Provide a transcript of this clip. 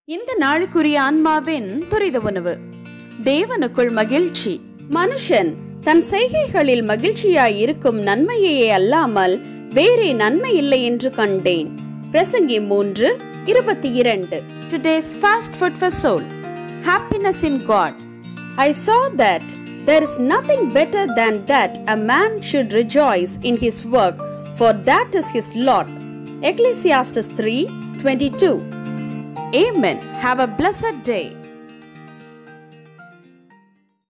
இந்த நாளுக்குரிய ஆன்மாவின் துரித உணவு தேவனுக்குள் மகிழ்ச்சி மனுஷன் தன் செய்கைகளில் மகிழ்ச்சியாய் இருக்கும் நன்மையே அல்லாமல் வேறே நன்மை இல்லை என்று கண்டேன் பிரசங்கி மூன்று இருபத்தி இரண்டு today's fast food for soul happiness in God I saw that there is nothing better than that a man should rejoice in his work, for that is his lot. Ecclesiastes 3 22. Amen. Have a blessed day.